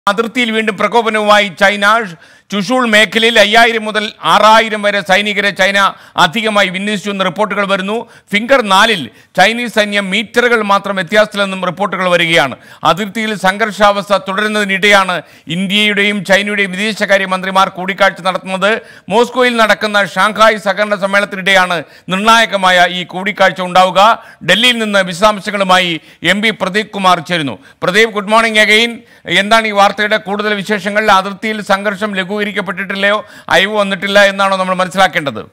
അതിർത്തിയിൽ വീണ്ടും പ്രകോപനവുമായി ചൈന ചുഷൂൾ മേഖലയിൽ അയ്യായിരം മുതൽ ആറായിരം വരെ സൈനികരെ ചൈന അധികമായി വിന്യസിച്ചു എന്ന് റിപ്പോർട്ടുകൾ വരുന്നു ഫിംഗർ നാലിൽ ചൈനീസ് സൈന്യം മീറ്ററുകൾ മാത്രം വ്യത്യാസത്തിലെന്നും റിപ്പോർട്ടുകൾ വരികയാണ് അതിർത്തിയിൽ സംഘർഷാവസ്ഥ തുടരുന്നതിനിടെയാണ് ഇന്ത്യയുടെയും ചൈനയുടെയും വിദേശകാര്യ മന്ത്രിമാർ കൂടിക്കാഴ്ച നടത്തുന്നത് മോസ്കോയിൽ നടക്കുന്ന ഷാങ്ഹായ് സഹകരണ സമ്മേളനത്തിനിടെയാണ് നിർണായകമായ ഈ കൂടിക്കാഴ്ച ഉണ്ടാവുക ഡൽഹിയിൽ നിന്ന് വിശദാംശങ്ങളുമായി എം പി പ്രദീപ് കുമാർ ചേരുന്നു പ്രദീപ് ഗുഡ് മോർണിംഗ് അഗെയിൻ എന്താണ് ഈ വാർത്തയുടെ കൂടുതൽ വിശേഷങ്ങൾ അതിർത്തിയിൽ സംഘർഷം ലഘൂകരിക്കപ്പെട്ടിട്ടില്ലയോ അയവ് വന്നിട്ടില്ല എന്നാണോ നമ്മൾ മനസ്സിലാക്കേണ്ടത്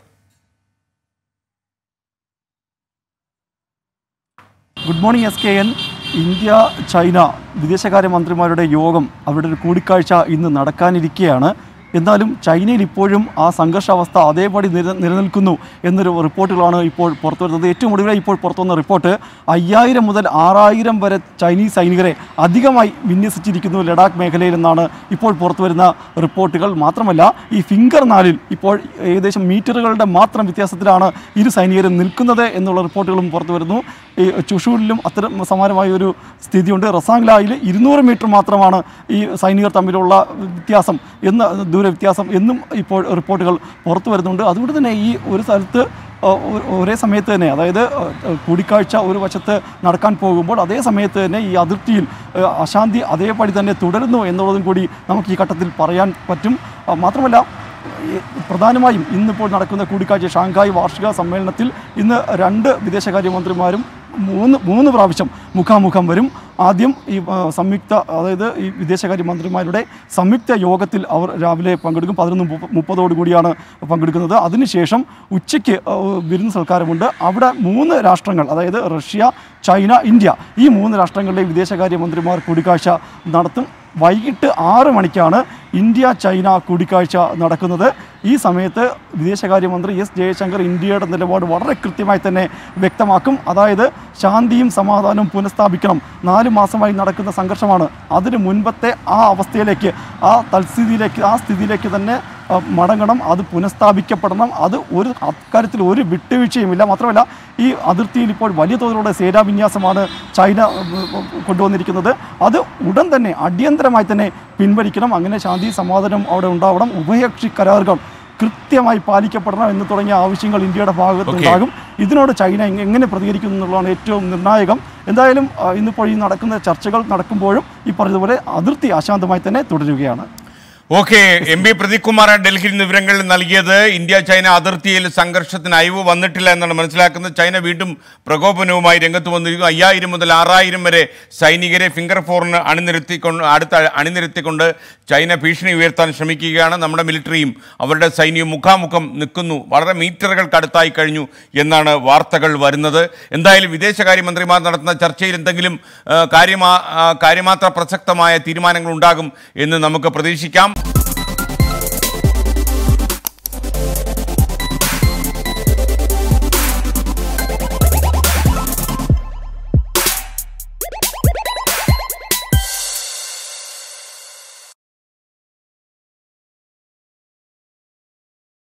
good morning S K N India China വിദേശകാര്യ മന്ത്രിമാരുടെ യോഗം അവരുടെ ഒരു കൂടിക്കാഴ്ച ഇന്ന് നടക്കാനിരിക്കുകയാണ് എന്നാലും ചൈനയിൽ ഇപ്പോഴും ആ സംഘർഷാവസ്ഥ അതേപടി നില നിലനിൽക്കുന്നു എന്നൊരു റിപ്പോർട്ടുകളാണ് ഇപ്പോൾ പുറത്തു വരുന്നത് ഏറ്റവും ഒടുവിലായി ഇപ്പോൾ പുറത്തു വന്ന റിപ്പോർട്ട് അയ്യായിരം മുതൽ ആറായിരം വരെ ചൈനീസ് സൈനികരെ അധികമായി വിന്യസിച്ചിരിക്കുന്നു ലഡാക്ക് മേഖലയിൽ എന്നാണ് ഇപ്പോൾ പുറത്തു വരുന്ന റിപ്പോർട്ടുകൾ മാത്രമല്ല ഈ ഫിംഗർ നാലിൽ ഇപ്പോൾ ഏകദേശം മീറ്ററുകളുടെ മാത്രം വ്യത്യാസത്തിലാണ് ഇരു സൈനികരും നിൽക്കുന്നത് എന്നുള്ള റിപ്പോർട്ടുകളും പുറത്തു വരുന്നു ഈ ചുഷൂരിലും അത്തരം സമാനമായ ഒരു സ്ഥിതിയുണ്ട് റസാങ്ലായിൽ ഇരുന്നൂറ് മീറ്റർ മാത്രമാണ് ഈ സൈനികർ തമ്മിലുള്ള വ്യത്യാസം എന്ന ദൂര വ്യത്യാസം എന്നും ഇപ്പോൾ റിപ്പോർട്ടുകൾ പുറത്തു വരുന്നുണ്ട് അതുകൊണ്ട് തന്നെ ഈ ഒരു സ്ഥലത്ത് ആ, ഒ- ഒരേ സമയത്ത് തന്നെ അതായത് ആ, കൂടിക്കാഴ്ച ഒരു വശത്ത് നടക്കാൻ പോകുമ്പോൾ അതേ സമയത്ത് തന്നെ ഈ അതിർത്തിയിൽ ആ, അശാന്തി അതേപടി തന്നെ തുടരുന്നു എന്നുള്ളതും കൂടി നമുക്ക് ഈ ഘട്ടത്തിൽ പറയാൻ പറ്റും ആ, മാത്രമല്ല ഈ പ്രധാനമായും ഇന്നിപ്പോൾ നടക്കുന്ന കൂടിക്കാഴ്ച ഷാങ്ഹായ് വാർഷിക സമ്മേളനത്തിൽ ഇന്ന് രണ്ട് വിദേശകാര്യമന്ത്രിമാരും മൂന്ന് മൂന്ന് പ്രാവശ്യം മുഖാമുഖം വരും ആദ്യം ഈ ആ, സംയുക്ത അതായത് ഈ വിദേശകാര്യ മന്ത്രിമാരുടെ സംയുക്ത യോഗത്തിൽ അവർ രാവിലെ പങ്കെടുക്കും പതിനൊന്ന് മുപ്പ- മുപ്പതോടു കൂടിയാണ് പങ്കെടുക്കുന്നത് അതിനുശേഷം ഉച്ചയ്ക്ക് ആ, വിരുന്ന് സൽക്കാരമുണ്ട് അവിടെ മൂന്ന് രാഷ്ട്രങ്ങൾ അതായത് റഷ്യ ചൈന ഇന്ത്യ ഈ മൂന്ന് രാഷ്ട്രങ്ങളിലെ വിദേശകാര്യ മന്ത്രിമാർ കൂടിക്കാഴ്ച നടത്തും വൈകിട്ട് ആറ് മണിക്കാണ് ഇന്ത്യ ചൈന കൂടിക്കാഴ്ച നടക്കുന്നത് ഈ സമയത്ത് വിദേശകാര്യമന്ത്രി എസ് ജയശങ്കർ ഇന്ത്യയുടെ നിലപാട് വളരെ കൃത്യമായി തന്നെ വ്യക്തമാക്കും അതായത് ശാന്തിയും സമാധാനവും പുനഃസ്ഥാപിക്കണം നാല് മാസമായി നടക്കുന്ന സംഘർഷമാണ് അതിന് മുൻപത്തെ ആ അവസ്ഥയിലേക്ക് ആ തൽസ്ഥിതിയിലേക്ക് ആ സ്ഥിതിയിലേക്ക് തന്നെ ആ, മടങ്ങണം അത് പുനഃസ്ഥാപിക്കപ്പെടണം അത് ഒരു അക്കാര്യത്തിൽ ഒരു വിട്ടുവീഴ്ചയുമില്ല മാത്രമല്ല ഈ അതിർത്തിയിൽ ഇപ്പോൾ വലിയ തോതിലുള്ള സേനാവിന്യാസമാണ് ചൈന ഉം, കൊണ്ടുവന്നിരിക്കുന്നത് അത് ഉടൻ തന്നെ അടിയന്തരമായി തന്നെ പിൻവലിക്കണം അങ്ങനെ ശാന്തി സമാധാനം അവിടെ ഉണ്ടാവണം ഉഭയകക്ഷി കരാറുകൾ കൃത്യമായി പാലിക്കപ്പെടണം എന്ന് തുടങ്ങിയ ആവശ്യങ്ങൾ ഇന്ത്യയുടെ ഭാഗത്തുണ്ടാകും ഇതിനോട് ചൈന എങ്ങ- എങ്ങനെ പ്രതികരിക്കുന്നു എന്നുള്ളതാണ് ഏറ്റവും നിർണായകം എന്തായാലും ആ, ഇന്നിപ്പോൾ ഈ നടക്കുന്ന ചർച്ചകൾ നടക്കുമ്പോഴും ഈ പറഞ്ഞതുപോലെ അതിർത്തി അശാന്തമായി തന്നെ തുടരുകയാണ് okay M P Pradeep Kumar ഡൽഹിയിൽ നിന്ന് വിവരങ്ങൾ നൽകിയത് ഇന്ത്യ ചൈന അതിർത്തിയിൽ സംഘർഷത്തിന് അയവ് വന്നിട്ടില്ല എന്നാണ് മനസ്സിലാക്കുന്നത് ചൈന വീണ്ടും പ്രകോപനവുമായി രംഗത്ത് വന്നിരിക്കുന്നു അയ്യായിരം മുതൽ ആറായിരം വരെ സൈനികരെ ഫിംഗർ ഫോറിന് അണിനിരത്തിക്കൊണ്ട് അടുത്ത അണിനിരത്തിക്കൊണ്ട് ചൈന ഭീഷണി ഉയർത്താൻ ശ്രമിക്കുകയാണ് നമ്മുടെ മിലിറ്ററിയും അവരുടെ സൈന്യവും മുഖാമുഖം നിൽക്കുന്നു വളരെ മീറ്ററുകൾക്കടുത്തായി കഴിഞ്ഞു എന്നാണ് വാർത്തകൾ വരുന്നത് എന്തായാലും വിദേശകാര്യമന്ത്രിമാർ നടത്തുന്ന ചർച്ചയിൽ എന്തെങ്കിലും ആ, കാര്യമാ ആ, കാര്യമാത്ര പ്രസക്തമായ തീരുമാനങ്ങൾ ഉണ്ടാകും എന്ന് നമുക്ക് പ്രതീക്ഷിക്കാം